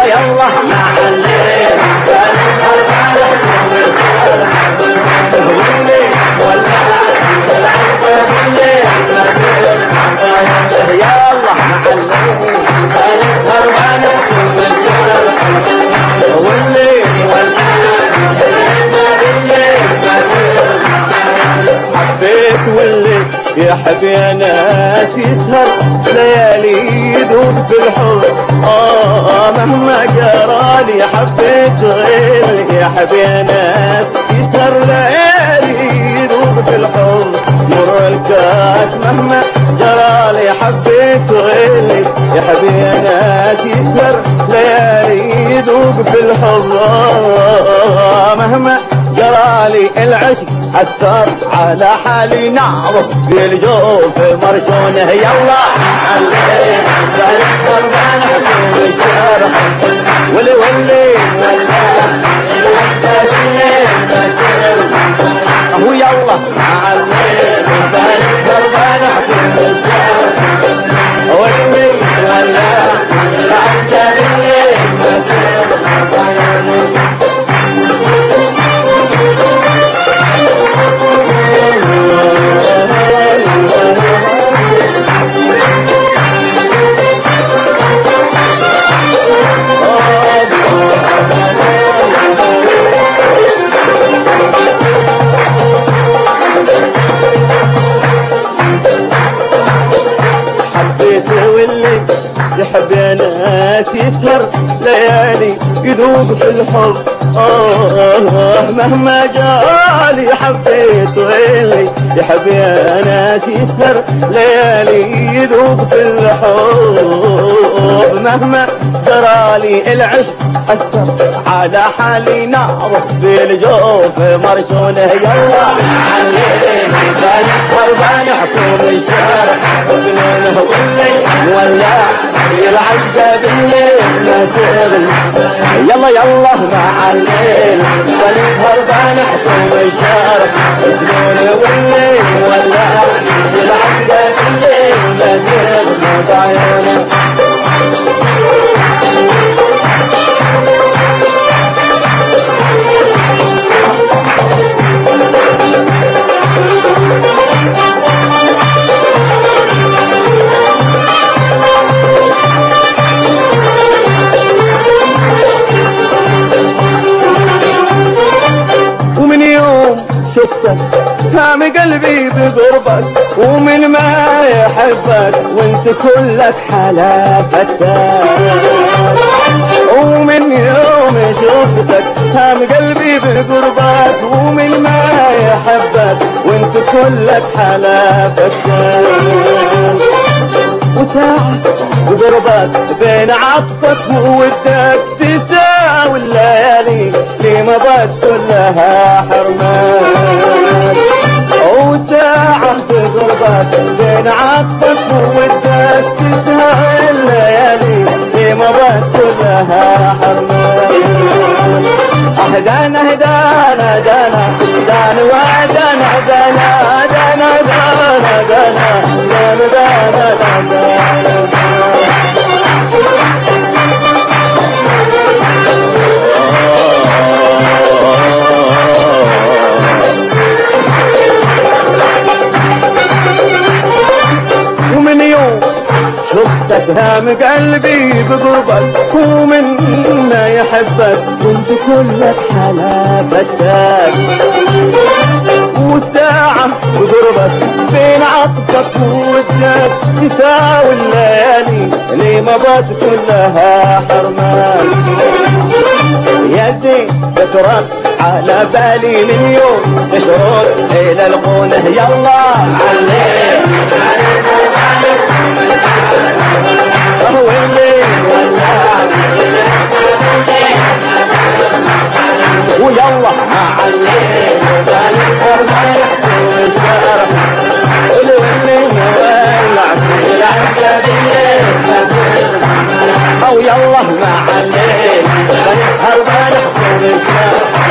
يلا مع الليل بنسهر بنحكم الشارع والليل ولع العبة بالليل يلا مع الليل بنسهر بنحكم الشارع والليل ولع العبة بالليل حبيت واللي يحب يا ناس يسهر ليالي يذوب في الحب آه مهما جرالي حبيت غير يحب يا ناس يسهر ليالي يذوب في الحب مر الكاس مهما جرالي حبيت غير يحب يا ناس يسهر ليالي يذوب في الحب آه مهما جرالي العشق أثر على حالي نعرف في الجوف مرشونه يلا علي بنحضر بنحضر الشارع ولي ولي هو يلا علي بنحضر بنحضر الشارع ولي ولا العبد بالليل حبيت واللي يحب يا ناس يسهر ليالي يذوب في الحب آه مهما جالي حبيت واللي يحب يا ناس يسهر ليالي يذوب في الحب مهما جرالي العشق أثر على حالي نعرف في الجوف مرشونه يلا عليه بنحضر بنحكم الشارع وبنونه والليل ولا العزة بالليل ما تغلي يلا يلا مع الليل بنسهر بنحكم الشارع وبنونه والليل ولا العزة بالليل ما تغلي بعيونه ومن يوم شفتك هام قلبي بقربك ومن ما يحبك وانت كلك حلافتك ومن يوم شفتك هام قلبي بقربك ومن ما يحبك وانت كلك حلافتك وساعة وقربك بين عطفك وودك تساوي الليالي اللي مضت كلها حرمان وساعة بقربك بين عطفك وودك تساوي الليالي اللي مضت كلها حرمان أهدانا هدانا دانا دانا وعدنا دانا دانا دانا دانا دانا دانا دانا ومن يوم شفتك هام قلبي بقربك ومن ما يحبك كنت كلك حلافتك وساعة بقربك بين عطفك وودك تساوي الليالي اللي مضت كلها حرمان يا زين ذكرك على بالي من يوم تشرد إلى الغنى يلا عليك هو الليل ولا ويلا مع الليل بنحضر ما يحكم الشارع الليل ولع في العبد بالليل او يلا مع الليل بنسهر بنحكم الشارع